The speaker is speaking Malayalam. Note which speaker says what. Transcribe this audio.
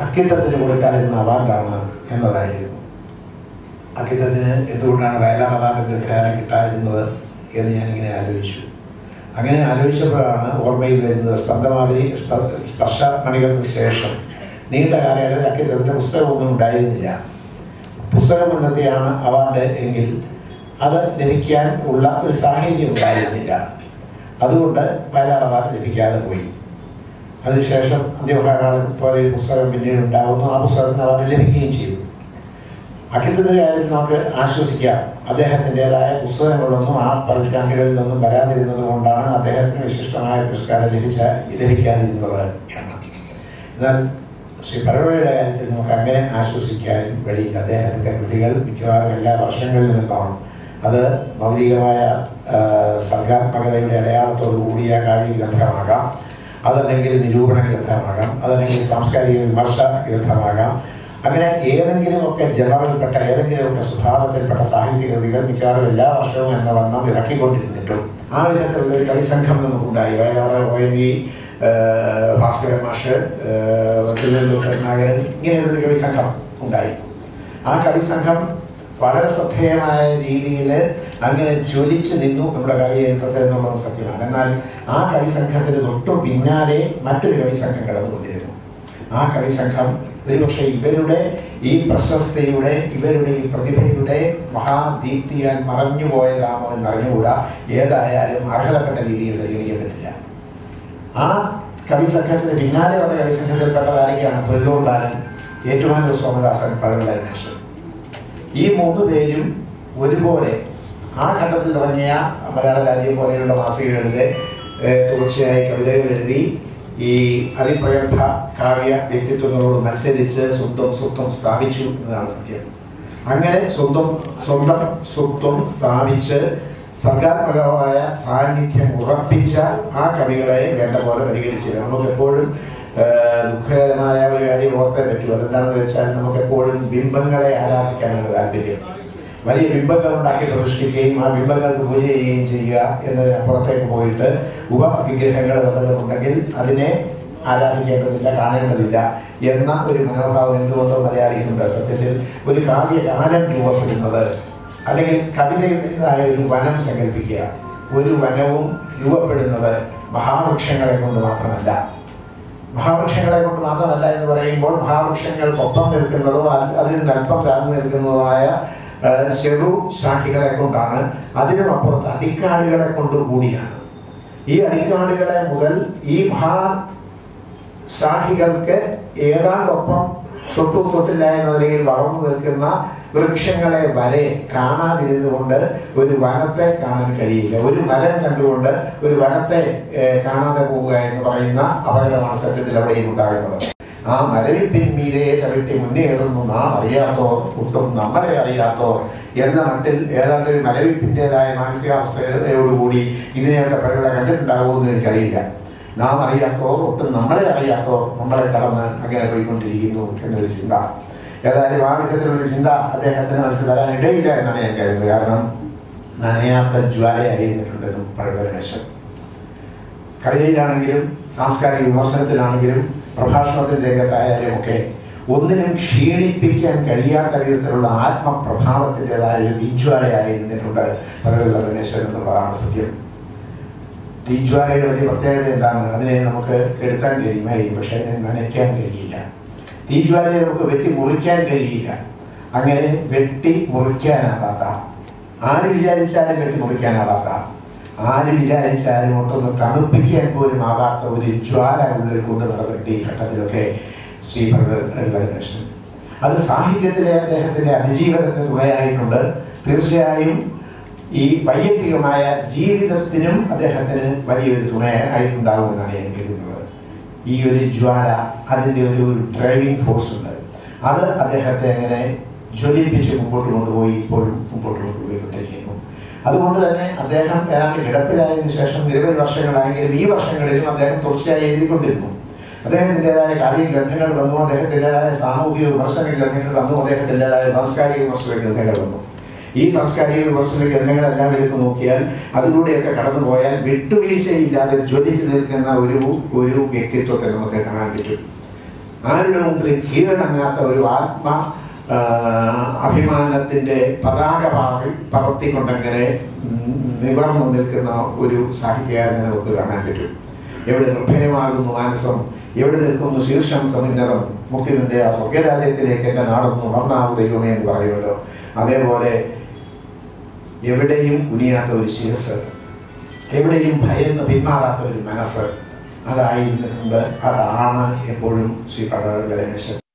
Speaker 1: അക്കിത്തത്തിന് കൊടുക്കാതിരുന്ന അവാർഡാണ് എന്നതായിരുന്നു അക്കിത്തത്തിന് എന്തുകൊണ്ടാണ് വയലാർ അവാർഡ് തീർക്കാനും കിട്ടാതിരുന്നത് എന്ന് ഞാനിങ്ങനെ ആലോചിച്ചു അങ്ങനെ ആലോചിച്ചപ്പോഴാണ് ഓർമ്മയിൽ വരുന്നത് സ്പന്ദമാതിരി സ്പ- സ്പർശ മണികൾക്ക് ശേഷം നീണ്ട കാലയളവിൽ അക്കിത്തത്തിൻ്റെ പുസ്തകമൊന്നും ഉണ്ടായിരുന്നില്ല പുസ്തകം കണ്ടെത്തിയാണ് അവാർഡ് എങ്കിൽ അത് ലഭിക്കാൻ ഉള്ള ഒരു സാഹചര്യം ഉണ്ടായിരുന്നില്ല അതുകൊണ്ട് വയലാർ അവാർഡ് ലഭിക്കാതെ പോയി അതിനുശേഷം അന്ത്യകാലം പോലെ ഒരു പുസ്തകം പിന്നീട് ഉണ്ടാകുന്നു ആ പുസ്തകത്തിന് അവാർഡ് ലഭിക്കുകയും ചെയ്തു അഖിലത്തിന്റെ കാര്യത്തിൽ നമുക്ക് ആശ്വസിക്കാം അദ്ദേഹത്തിൻ്റെതായ പുസ്തകങ്ങളൊന്നും ആ പതിറ്റാണ്ടുകളിൽ നിന്നും വരാതിരുന്നത് കൊണ്ടാണ് അദ്ദേഹത്തിന് വിശിഷ്ടമായ പുരസ്കാരം ലഭിച്ച ലഭിക്കാതിരുന്നത് എന്ന് എന്നാൽ ശ്രീ പരവയുടെ കാര്യത്തിൽ നമുക്ക് അങ്ങനെ ആശ്വസിക്കാനും കഴിയില്ല അദ്ദേഹത്തിന്റെ കൃതികൾ മിക്കവാറും എല്ലാ വർഷങ്ങളിൽ നിന്നാണ് അത് മൗലികമായ ആ, സർഗാത്മകതയുടെ അടയാളത്തോടു കൂടിയ കാവ്യ ഗ്രന്ഥമാകാം അതല്ലെങ്കിൽ നിരൂപണ ഗ്രന്ഥമാകാം അതല്ലെങ്കിൽ സാംസ്കാരിക വിമർശ ഗ്രന്ഥമാകാം അങ്ങനെ ഏതെങ്കിലും ഒക്കെ ജനറൽപ്പെട്ട ഏതെങ്കിലും ഒക്കെ സ്വഭാവത്തിൽപ്പെട്ട സാഹിത്യ കൃതികൾ മിക്കവാറും എല്ലാ വർഷവും എന്ന വണ്ണം ഇറക്കിക്കൊണ്ടിരുന്നിട്ടും ആ വിധത്തിലുള്ള ഒരു കളിസംഘം നമുക്കുണ്ടായി വയലാറ് ഒ എൻ വി ഭാസ്കരൻ മാഷ് ഏഹ്, തിരുവനന്തപുരം കരുണാകരൻ ഇങ്ങനെയുള്ളൊരു കവിസംഘം ഉണ്ടായി ആ കവിസംഘം വളരെ ശ്രദ്ധേയമായ രീതിയിൽ അങ്ങനെ ജ്വലിച്ചു നിന്നു നമ്മുടെ കവിയന്ത്രത്തിൽ എന്നുള്ളത് സത്യമാണ് എന്നാൽ ആ കവിസംഘത്തിന് തൊട്ടു പിന്നാലെ മറ്റൊരു കവിസംഘം കടന്നു വന്നിരുന്നു ആ കവിസംഘം ഒരുപക്ഷെ ഇവരുടെ ഈ പ്രശസ്തിയുടെ ഇവരുടെ ഈ പ്രതിഭയുടെ മഹാദീപ്തിയാൽ മറഞ്ഞു പോയതാണോ എന്ന് അറിഞ്ഞുകൂടാ ഏതായാലും അർഹതപ്പെട്ട രീതിയിൽ പരിഗണിക്കപ്പെട്ടില്ല ആ കവിസംഘത്തിന് പിന്നാലെ വന്ന കവിസംഘത്തിൽപ്പെട്ടതാരൊക്കെയാണ് പുല്ലൂർ ബാലൻ ഏറ്റുമാനൂർ സോമദാസൻ പഴവിള രമേശൻ ഈ മൂന്ന് പേരും ഒരുപോലെ ആ ഘട്ടത്തിൽ തുടങ്ങിയ മലയാള രാജ്യം പോലെയുള്ള മാസികകളിലെ ഏഹ്, തുടർച്ചയായി കവിതകൾ എഴുതി ഈ അതിപ്രഗത്ഭ കാവ്യ വ്യക്തിത്വങ്ങളോട് മത്സരിച്ച് സ്വന്തം സ്വത്വം സ്ഥാപിച്ചു എന്നതാണ് സത്യം അങ്ങനെ സ്വന്തം സ്വന്തം സ്വത്വം സ്ഥാപിച്ച് സർഗാത്മകമായ സാന്നിധ്യം ഉറപ്പിച്ച ആ കവികളെ വേണ്ട പോലെ പരിഗണിച്ചില്ല നമുക്ക് എപ്പോഴും ഏഹ്, ദുഃഖകരമായ ഒരു കാര്യം ഓർത്തേ പറ്റൂ അതെന്താണെന്ന് വെച്ചാൽ നമുക്ക് എപ്പോഴും ബിംബങ്ങളെ ആരാധിക്കാനാണ് താല്പര്യം വലിയ ബിംബങ്ങൾ ഉണ്ടാക്കി പ്രതിഷ്ഠിക്കുകയും ആ ബിംബങ്ങൾക്ക് പൂജ ചെയ്യുകയും ചെയ്യുക എന്നതിനപ്പുറത്തേക്ക് പോയിട്ട് ഉപവിഗ്രഹങ്ങൾ വല്ലതും ഉണ്ടെങ്കിൽ അതിനെ ആരാധിക്കേണ്ടതില്ല കാണേണ്ടതില്ല എന്ന ഒരു മനോഭാവം എന്തുകൊണ്ടോ മലയാളിക്കുണ്ട് സത്യത്തിൽ ഒരു കാവ്യകാലം രൂപപ്പെടുന്നത് അല്ലെങ്കിൽ കവിതയുടേതായ ഒരു വനം സങ്കല്പിക്കുക ഒരു വനവും രൂപപ്പെടുന്നത് മഹാവൃക്ഷങ്ങളെ കൊണ്ട് മാത്രമല്ല മഹാവൃക്ഷങ്ങളെ കൊണ്ട് മാത്രമല്ല എന്ന് പറയുമ്പോൾ മഹാവൃക്ഷങ്ങൾക്കൊപ്പം നിൽക്കുന്നതോ അത് അതിൽ നിന്ന് അല്പം താഴ്ന്നു നിൽക്കുന്നതുമായ ആ, ചെറു ശാഖികളെ കൊണ്ടാണ് അതിനും അപ്പുറത്ത് അടിക്കാടുകളെ കൊണ്ട് കൂടിയാണ് ഈ അടിക്കാടുകളെ മുതൽ ഈ മഹാ ശാഖികൾക്ക് ഏതാണ്ടൊപ്പം തൊട്ടു തൊട്ടില്ല എന്ന നിലയിൽ വളർന്നു നിൽക്കുന്ന വൃക്ഷങ്ങളെ വരെ കാണാതിരുന്നുകൊണ്ട് ഒരു വനത്തെ കാണാൻ കഴിയില്ല ഒരു മരം കണ്ടുകൊണ്ട് ഒരു വനത്തെ ഏഹ്, കാണാതെ പോവുക എന്ന് പറയുന്ന അപകടമാണ് സത്യത്തിൽ അവിടെയും ഉണ്ടാകുന്നത് ആ മരവിപ്പിൻ മീതെ ചവിട്ടി മുന്നേറുന്നു നാം അറിയാത്തോർ ഒട്ടും നമ്മളെ അറിയാത്തോർ എന്ന മട്ടിൽ ഏതാണ്ട് ഒരു മരവിപ്പിൻ്റെതായ മാനസികാവസ്ഥയോടുകൂടി ഇതിനെയൊക്കെ പലരുടെ കണ്ടിട്ടുണ്ടാകുമെന്ന് എനിക്കറിയില്ല നാം അറിയാത്തോർ ഒട്ടും നമ്മളെ അറിയാത്തോർ നമ്മളെ കടന്ന് അങ്ങനെ പോയിക്കൊണ്ടിരിക്കുന്നു എന്നൊരു ചിന്ത ഏതായാലും ആ വിധത്തിലൊരു ചിന്ത അദ്ദേഹത്തിന് മനസ്സിൽ വരാൻ ഇടയില്ല എന്നാണ് ഞാൻ കരുതുന്നത് കാരണം നനയാത്ത ജ്വാലയായിരുന്നിട്ടുണ്ടെന്നും പഴയ രമേശൻ കവിതയിലാണെങ്കിലും സാംസ്കാരിക വിമർശനത്തിലാണെങ്കിലും പ്രഭാഷണത്തിന്റെ രംഗത്തായാലും ഒക്കെ ഒന്നിനും ക്ഷീണിപ്പിക്കാൻ കഴിയാത്ത വിധത്തിലുള്ള ആത്മപ്രഭാവത്തിൻ്റെതായ ഒരു തീജ്വാലയായിരുന്നിട്ടുണ്ട് പരവല്ല രമേശൻ എന്നുള്ളതാണ് സത്യം തീജ്വാലയുടെ വലിയ പ്രത്യേകത എന്താണ് അതിനെ നമുക്ക് എടുത്താൻ കഴിയുമായിരിക്കും പക്ഷെ അതിനെ നനയ്ക്കാൻ കഴിയില്ല തീജ്വാലയെ നമുക്ക് വെട്ടി മുറിക്കാൻ കഴിയില്ല അങ്ങനെ വെട്ടി മുറിക്കാനാവാത്ത ആര് വിചാരിച്ചാലും വെട്ടി മുറിക്കാനാവാത്ത ആര് വിചാരിച്ചാലും ഒട്ടൊന്ന് തണുപ്പിക്കാൻ പോലും ആവാത്ത ഒരു ജ്വാല ഉള്ളിൽ കൊണ്ട് നടന്നിട്ട് ഈ ഘട്ടത്തിലൊക്കെ ശ്രീ ഭഗവത് അത് സാഹിത്യത്തിലെ അദ്ദേഹത്തിന്റെ അതിജീവനത്തിന് തുണയായിട്ടുണ്ട് തീർച്ചയായും ഈ വൈയക്തികമായ ജീവിതത്തിനും അദ്ദേഹത്തിന് വലിയൊരു തുണയായിട്ടുണ്ടാകുമെന്നാണ് ഞാൻ കരുതുന്നത് ഈ ഒരു ജ്വാല അതിൻ്റെ ഒരു ഡ്രൈവിംഗ് ഫോഴ്സ് ഉണ്ട് അത് അദ്ദേഹത്തെ അങ്ങനെ ജ്വലിപ്പിച്ച് മുമ്പോട്ട് കൊണ്ടുപോയി ഇപ്പോഴും മുമ്പോട്ട് കൊണ്ടുപോയിക്കൊണ്ടിരിക്കുന്നു അതുകൊണ്ട് തന്നെ അദ്ദേഹം ഏതാണ്ട് കിടപ്പിലായതിനു ശേഷം നിരവധി വർഷങ്ങളായെങ്കിലും ഈ വർഷങ്ങളിലും അദ്ദേഹം തുടർച്ചയായി എഴുതിക്കൊണ്ടിരുന്നു അദ്ദേഹത്തിൻ്റെതായ കാവ്യ ഗ്രന്ഥങ്ങൾ വന്നു അദ്ദേഹത്തിൻ്റെതായ സാമൂഹിക വിമർശന ഗ്രന്ഥങ്ങൾ വന്നു അദ്ദേഹത്തിൻ്റെതായ സാംസ്കാരിക വിമർശന ഗ്രന്ഥങ്ങൾ വന്നു ഈ സാംസ്കാരിക വിമർശന ഗ്രന്ഥങ്ങളെല്ലാം എടുത്തു നോക്കിയാൽ അതിലൂടെയൊക്കെ കടന്നു പോയാൽ വിട്ടുവീഴ്ചയില്ലാതെ ജ്വലിച്ചു നിൽക്കുന്ന ഒരു ഒരു വ്യക്തിത്വത്തെ നമുക്ക് കാണാൻ പറ്റും ആരുടെ മുമ്പിൽ കീഴടങ്ങാത്ത ഒരു ആത്മ ആ, അഭിമാനത്തിന്റെ പതാക പാറി പറത്തിക്കൊണ്ടങ്ങനെ ഉം, നിവർന്നു നിൽക്കുന്ന ഒരു സാഹിത്യകാരനെ നമുക്ക് കാണാൻ പറ്റും എവിടെ നിർഭയമാകുന്നു മാനസം എവിടെ നിൽക്കുന്നു ശീർഷം സമുന്നതം മുഖ്യന്റെ ആ സ്വർഗരാജ്യത്തിലേക്ക് എന്റെ നാടൊന്നു ഉണർന്നാവും ദൈവമേ എന്ന് പറയുമല്ലോ അതേപോലെ എവിടെയും കുനിയാത്ത ഒരു ശിരസ് എവിടെയും ഭയന്ന് പിന്മാറാത്ത ഒരു മനസ്സ് അതായിരുന്നിട്ടുണ്ട് അതാണ് എപ്പോഴും ശ്രീ പടവ ഗണേശൻ